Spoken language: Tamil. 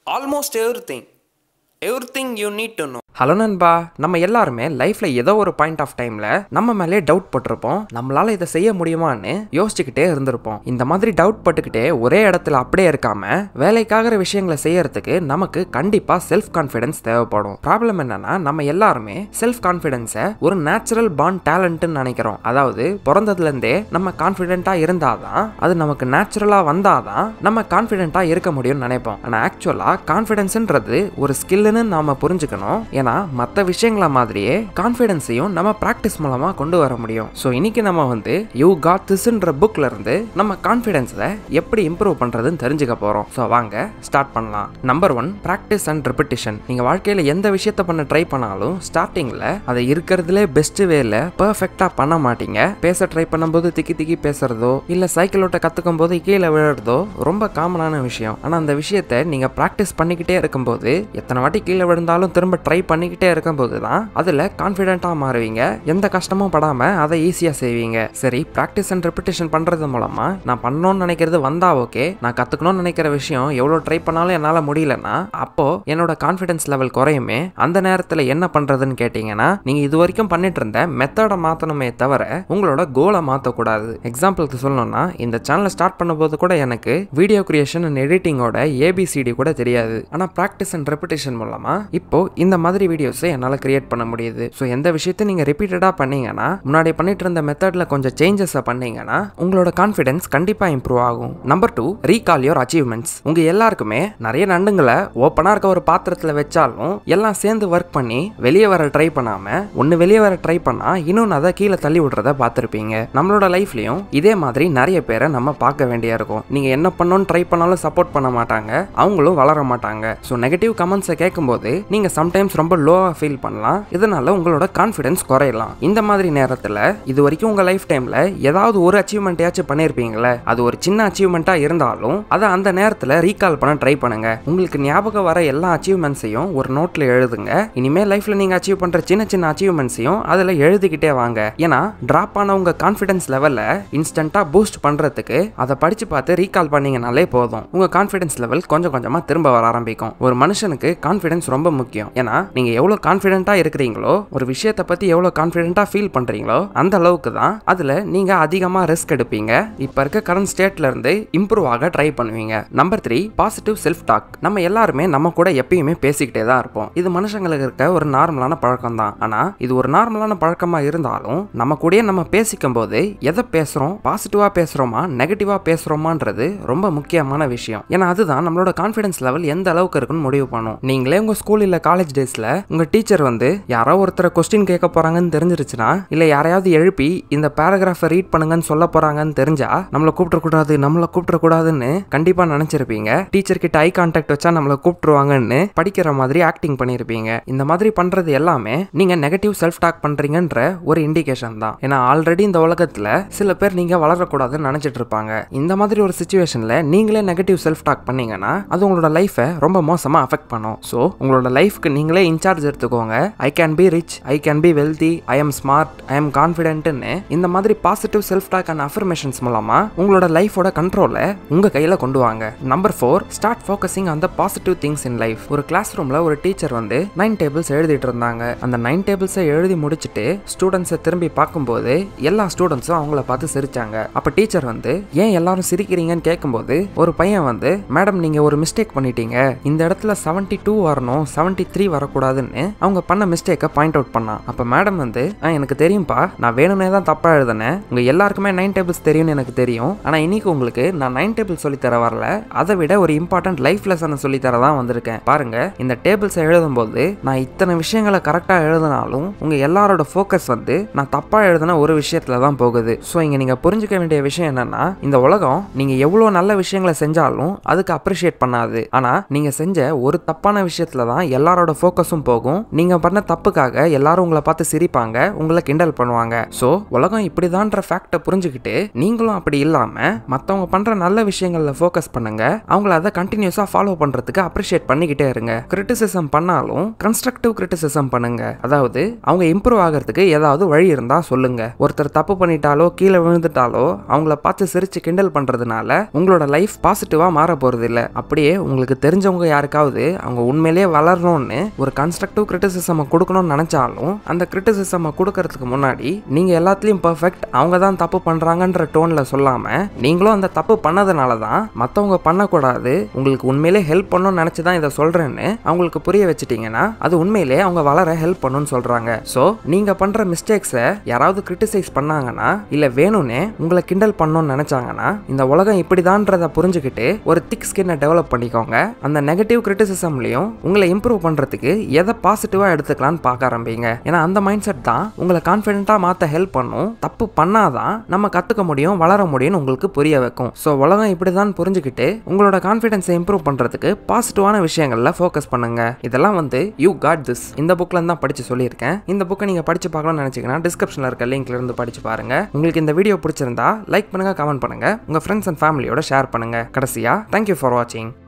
almost everything everything you need to know hello நண்பா நம்ம எல்லாருமே லைஃப்ல ஏதோ ஒரு பாயிண்ட் ஆஃப் டைம்ல நம்ம மேலே டவுட் பட்டிருப்போம் நம்மளால இதை செய்ய முடியுமான்னு யோசிச்சுக்கிட்டே இருந்திருப்போம் இந்த மாதிரி டவுட் பட்டுக்கிட்டே ஒரே இடத்துல அப்படியே இருக்காம வேலைக்காகிற விஷயங்களை செய்யறதுக்கு நமக்கு கண்டிப்பா செல்ஃப் கான்ஃபிடன்ஸ் தேவைப்படும் ப்ராப்ளம் என்னன்னா நம்ம எல்லாருமே செல்ஃப் கான்ஃபிடன்ஸை ஒரு நேச்சுரல் பாண்ட் டேலண்ட்னு நினைக்கிறோம் அதாவது பிறந்ததுல இருந்தே நம்ம கான்ஃபிடென்ட்டா இருந்தாதான் அது நமக்கு நேச்சுரலா வந்தாதான் நம்ம கான்ஃபிடென்ட்டா இருக்க முடியும்னு நினைப்போம் ஆனா ஆக்சுவலா கான்ஃபிடன்ஸ்ன்றது ஒரு ஸ்கில்லுன்னு நாம புரிஞ்சுக்கணும் ஏன்னா மற்ற விஷயங்கள மாதிரியே கான்ஃபிடென்ஸையும் நம்ம ப்ராக்டிஸ் மூலமா கொண்டு வர முடியும் ஸோ இன்னைக்கு நம்ம வந்து யூ காட் திஸ்ன்ற புக்ல இருந்து நம்ம கான்ஃபிடென்ஸை எப்படி இம்ப்ரூவ் பண்றதுன்னு தெரிஞ்சுக்க போறோம் ஸோ வாங்க ஸ்டார்ட் பண்ணலாம் number one practice and repetition நீங்க வாழ்க்கையில எந்த விஷயத்த பண்ண ட்ரை பண்ணாலும் ஸ்டார்டிங்ல அதை இருக்கிறதுலே பெஸ்ட் வேல பெர்ஃபெக்டா பண்ண மாட்டீங்க பேச ட்ரை பண்ணும்போது திக்கி திக்கி பேசுறதோ இல்ல சைக்கிள் ஓட்ட கத்துக்கும் போது கீழே விழுறதோ ரொம்ப காமனான விஷயம் ஆனா அந்த விஷயத்த நீங்க ப்ராக்டிஸ் பண்ணிக்கிட்டே இருக்கும்போது எத்தனை வாட்டி கீழே விழுந்தாலும் திரும்ப ட்ரை பண்ணிக்கிட்டே இருக்கும்போது தான் அதுல கான்ஃபிடென்ட்டா மாறுவீங்க எந்த கஷ்டமும் படாம அதை ஈஸியா செய்வீங்க சரி ப்ராக்டிஸ் அண்ட் ரெப்பிட்டேஷன் பண்றது மூலமா நான் பண்ணணும்னு நினைக்கிறது வந்தா ஓகே நான் கத்துக்கணும்னு நினைக்கிற விஷயம் எவ்வளவு ட்ரை பண்ணாலும் என்னால முடியலன்னா அப்போ என்னோட கான்ஃபிடன்ஸ் லெவல் குறையுமே அந்த நேரத்துல என்ன பண்றதுன்னு கேட்டீங்கன்னா நீங்க இது வரைக்கும் பண்ணிட்டு இருந்த மெத்தடை மாத்தணுமே தவிர உங்களோட கோலை மாத்தக்கூடாது எக்ஸாம்பிளுக்கு சொல்லணும்னா இந்த சேனலை ஸ்டார்ட் பண்ணும்போது கூட எனக்கு வீடியோ கிரியேஷன் அண்ட் எடிட்டிங்கோட ஏபிசிடி கூட தெரியாது ஆனா ப்ராக்டிஸ் அண்ட் ரெப்பிட்டேஷன் மூலமா இப்போ இந்த மாதிரி வீடியோஸை என்னால் கிரியேட் பண்ண முடியுது ஸோ எந்த விஷயத்தை நீங்கள் ரிப்பீட்டடாக பண்ணீங்கன்னா முன்னாடி பண்ணிட்டு இருந்த மெத்தடில் கொஞ்சம் சேஞ்சஸை பண்ணீங்கன்னா உங்களோட கான்ஃபிடன்ஸ் கண்டிப்பாக இம்ப்ரூவ் ஆகும் number two recall your achievements உங்கள் எல்லாருக்குமே நிறைய நண்டுங்களை ஓப்பனாக இருக்க ஒரு பாத்திரத்தில் வச்சாலும் எல்லாம் சேர்ந்து ஒர்க் பண்ணி வெளியே வர ட்ரை பண்ணாமல் ஒன்று வெளியே வர ட்ரை பண்ணால் இன்னொன்று அதை கீழே தள்ளி விடுறத பார்த்துருப்பீங்க நம்மளோட லைஃப்லையும் இதே மாதிரி நிறைய பேரை நம்ம பார்க்க வேண்டியா இருக்கும் நீங்கள் என்ன பண்ணணும்னு ட்ரை பண்ணாலும் சப்போர்ட் பண்ண மாட்டாங்க அவங்களும் வளர மாட்டாங்க ஸோ நெகட்டிவ் கமெண்ட்ஸை கேட்கும்போது நீங்கள் சம்டைம்ஸ் ரொம்ப லோவாக ஃபீல் பண்ணலாம் இதனால உங்களோட கான்ஃபிடன்ஸ் குறையலாம் இந்த மாதிரி நேரத்தில் இது வரைக்கும் உங்கள் லைஃப் டைமில் ஏதாவது ஒரு அச்சீவ்மெண்ட்டையாச்சும் பண்ணியிருப்பீங்களே அது ஒரு சின்ன அச்சீவ்மெண்ட்டாக இருந்தாலும் அதை அந்த நேரத்தில் ரீகால் பண்ண ட்ரை பண்ணுங்க உங்களுக்கு ஞாபகம் வர எல்லா அச்சீவ்மெண்ட்ஸையும் ஒரு நோட்டில் எழுதுங்க இனிமேல் லைஃப்பில் நீங்கள் அச்சீவ் பண்ணுற சின்ன சின்ன அச்சீவ்மெண்ட்ஸையும் அதில் எழுதிக்கிட்டே வாங்க ஏன்னா ட்ராப் ஆன உங்கள் கான்ஃபிடன்ஸ் லெவலில் இன்ஸ்டண்ட்டாக பூஸ்ட் பண்ணுறதுக்கு அதை படித்து பார்த்து ரீகால் பண்ணீங்கனாலே போதும் உங்கள் கான்ஃபிடன்ஸ் லெவல் கொஞ்சம் கொஞ்சமாக திரும்ப வர ஆரம்பிக்கும் ஒரு மனுஷனுக்கு கான்ஃபிடன்ஸ் ரொம்ப முக்கியம் ஏன்னா நீங்கள் எவ்வளோ கான்ஃபிடென்ட்டாக இருக்கிறீங்களோ ஒரு விஷயத்தை பற்றி எவ்வளோ கான்ஃபிடென்ட்டாக ஃபீல் பண்ணுறீங்களோ அந்த அளவுக்கு தான் அதில் நீங்கள் அதிகமாக ரிஸ்க் எடுப்பீங்க இப்போ இருக்க கரண்ட் ஸ்டேட்ல இருந்து இம்ப்ரூவ் ஆக ட்ரை பண்ணுவீங்க number three positive self talk நம்ம எல்லாருமே நம்ம கூட எப்பயுமே பேசிக்கிட்டே தான் இருப்போம் இது மனுஷங்களுக்கு இருக்க ஒரு நார்மலான பழக்கம் தான் ஆனால் இது ஒரு நார்மலான பழக்கமாக இருந்தாலும் நம்ம கூடயே நம்ம பேசிக்கும் போது எதை பேசுகிறோம் பாசிட்டிவாக பேசுகிறோமா நெகட்டிவாக பேசுகிறோமான்றது ரொம்ப முக்கியமான விஷயம் ஏன்னா அதுதான் நம்மளோட கான்ஃபிடன்ஸ் லெவல் எந்த அளவுக்கு இருக்குன்னு முடிவு பண்ணும் நீங்களே உங்கள் ஸ்கூல் இல்லை காலேஜ் டேஸில் உங்கள் டீச்சர் வந்து யாரோ ஒருத்தரை கொஸ்டின் கேட்க போகிறாங்கன்னு தெரிஞ்சிருச்சுன்னா இல்லை யாரையாவது எழுப்பி இந்த பேராகிராஃபை ரீட் பண்ணுங்கன்னு சொல்ல போகிறாங்கன்னு தெரிஞ்சா நம்மளை கூப்பிடக்கூடாது நம்மளை கூப்பிடக்கூடாதுன்னு கண்டிப்பாக நினச்சிருப்பீங்க டீச்சர் கிட்ட ஐ கான்டாக்ட் வச்சா நம்மளை கூப்பிட்டுருவாங்கன்னு படிக்கிற மாதிரி ஆக்டிங் பண்ணியிருப்பீங்க இந்த மாதிரி பண்ணுறது எல்லாமே நீங்கள் நெகட்டிவ் செல்ஃப் டாக் பண்ணுறீங்கன்ற ஒரு இண்டிகேஷன் தான் ஏன்னா ஆல்ரெடி இந்த உலகத்தில் சில பேர் நீங்கள் வளரக்கூடாதுன்னு நினச்சிட்டு இருப்பாங்க இந்த மாதிரி ஒரு சுச்சுவேஷனில் நீங்களே நெகட்டிவ் செல்ஃப் டாக் பண்ணீங்கன்னா அது உங்களோட லைஃபை ரொம்ப மோசமாக அஃபெக்ட் பண்ணும் ஸோ உங்களோட லைஃப்க்கு நீங்களே இன்சார்ஜ் எடுத்துக்கோங்க I can be rich I can be wealthy I am smart I am கான்ஃபிடென்ட்னு இந்த மாதிரி positive self talk and affirmations மூலமா உங்களோட லைஃபோட கண்ட்ரோலை உங்க கையில கொண்டு வாங்க number four start focusing on the positive things in life ஒரு கிளாஸ் ரூம்ல ஒரு டீச்சர் வந்து நைன் டேபிள்ஸ் எழுதிட்டு இருந்தாங்க அந்த நைன் டேபிள்ஸை எழுதி முடிச்சுட்டு ஸ்டூடெண்ட்ஸை திரும்பி பார்க்கும்போது எல்லா ஸ்டூடெண்ட்ஸும் அவங்கள பார்த்து சிரிச்சாங்க அப்ப டீச்சர் வந்து ஏன் எல்லாரும் சிரிக்கிறீங்கன்னு கேட்கும்போது ஒரு பையன் வந்து மேடம் நீங்க ஒரு மிஸ்டேக் பண்ணிட்டீங்க இந்த இடத்துல செவன்டி டூ வரணும் செவன்டி த்ரீ வரக்கூடாதுன்னு அவங்க பண்ண மிஸ்டேக்கை பாயிண்ட் அவுட் பண்ணான் அப்ப மேடம் வந்து "ஆ, எனக்கு தெரியும்ப்பா நான் வேணும்னே தான் தப்பா எழுதினேன் உங்க எல்லாருக்குமே நைன் டேபிள்ஸ் தெரியும்னு எனக்கு தெரியும் ஆனா இன்னைக்கு உங்களுக்கு நான் நைன் டேபிள் சொல்லி தர வரல அதை விட ஒரு இம்பார்ட்டன்ட் லைஃப் லெசனை சொல்லி தர தான் வந்திருக்கேன் பாருங்க இந்த டேபிள்ஸை எழுதும்போது நான் இத்தனை விஷயங்களை கரெக்டா எழுதினாலும் உங்க எல்லாரோட ஃபோக்கஸ் வந்து நான் தப்பா எழுதின ஒரு விஷயத்துல தான் போகுது ஸோ இங்க நீங்க புரிஞ்சுக்க வேண்டிய விஷயம் என்னன்னா இந்த உலகம் நீங்க எவ்வளவு நல்ல விஷயங்களை செஞ்சாலும் அதுக்கு அப்ரிஷியேட் பண்ணாது ஆனா நீங்க செஞ்ச ஒரு தப்பான விஷயத்துல தான் எல்லாரோட ஃபோக்கஸும் லைஃபும் போகும் நீங்க பண்ண தப்புக்காக எல்லாரும் உங்களை பார்த்து சிரிப்பாங்க உங்களை கிண்டல் பண்ணுவாங்க ஸோ உலகம் இப்படிதான்ற ஃபேக்டை புரிஞ்சுக்கிட்டு நீங்களும் அப்படி இல்லாம மற்றவங்க பண்ற நல்ல விஷயங்கள்ல ஃபோக்கஸ் பண்ணுங்க அவங்கள அதை கண்டினியூஸா ஃபாலோ பண்றதுக்கு அப்ரிஷியேட் பண்ணிக்கிட்டே இருங்க கிரிட்டிசிசம் பண்ணாலும் கன்ஸ்ட்ரக்டிவ் கிரிட்டிசிசம் பண்ணுங்க அதாவது அவங்க இம்ப்ரூவ் ஆகிறதுக்கு ஏதாவது வழி இருந்தா சொல்லுங்க ஒருத்தர் தப்பு பண்ணிட்டாலோ கீழே விழுந்துட்டாலோ அவங்கள பார்த்து சிரிச்சு கிண்டல் பண்றதுனால உங்களோட லைஃப் பாசிட்டிவா மாற போறது இல்ல அப்படியே உங்களுக்கு தெரிஞ்சவங்க யாருக்காவது அவங்க உண்மையிலேயே வளரணும்னு ஒரு கன்ஸ்ட்ரக்டிவ் கிரிட்டிசிசம் கொடுக்கணும்னு நினைச்சாலும் அந்த கிரிட்டிசிசம் கொடுக்கறதுக்கு முன்னாடி நீங்க எல்லாத்துலயும் பெர்ஃபெக்ட் அவங்க தான் தப்பு பண்றாங்கன்ற டோன்ல சொல்லாம நீங்களும் அந்த தப்பு பண்ணதுனால தான் மற்றவங்க பண்ணக்கூடாது உங்களுக்கு உண்மையிலே ஹெல்ப் பண்ணணும்னு நினைச்சு தான் இதை சொல்றேன்னு அவங்களுக்கு புரிய வச்சுட்டீங்கன்னா அது உண்மையிலே அவங்க வளர ஹெல்ப் பண்ணுன்னு சொல்றாங்க ஸோ நீங்க பண்ற மிஸ்டேக்ஸை யாராவது கிரிட்டிசைஸ் பண்ணாங்கன்னா இல்ல வேணும்னே உங்களை கிண்டல் பண்ணணும்னு நினைச்சாங்கன்னா இந்த உலகம் இப்படிதான்றத புரிஞ்சுக்கிட்டு ஒரு திக் ஸ்கின்னை டெவலப் பண்ணிக்கோங்க அந்த நெகட்டிவ் கிரிட்டிசிசம்லையும் உங்களை இம்ப்ரூவ் பண்றதுக்கு எதை பாசிட்டிவா எடுத்துக்கலாம்னு பார்க்க ஆரம்பிங்க ஏன்னா அந்த மைண்ட் செட் தான் உங்களை கான்ஃபிடென்ட்டா மாத்த ஹெல்ப் பண்ணும் தப்பு பண்ணாதான் நம்ம கத்துக்க முடியும் வளர முடியும்னு உங்களுக்கு புரிய வைக்கும் ஸோ உலகம் இப்படிதான் புரிஞ்சுக்கிட்டு உங்களோட கான்ஃபிடென்ஸை இம்ப்ரூவ் பண்றதுக்கு பாசிட்டிவான விஷயங்கள்ல ஃபோக்கஸ் பண்ணுங்க இதெல்லாம் வந்து யூ காட் திஸ் இந்த புக்ல தான் படிச்சு சொல்லியிருக்கேன் இந்த புக்கை நீங்க படிச்சு பார்க்கணும்னு நினைச்சீங்கன்னா டிஸ்கிரிப்ஷன்ல இருக்க லிங்க்ல இருந்து படிச்சு பாருங்க உங்களுக்கு இந்த வீடியோ பிடிச்சிருந்தா லைக் பண்ணுங்க கமெண்ட் பண்ணுங்க உங்க ஃப்ரெண்ட்ஸ் அண்ட் ஃபேமிலியோட ஷேர் பண்ணுங்க கடைசியா தேங்க்யூ ஃபார் வாட்சிங்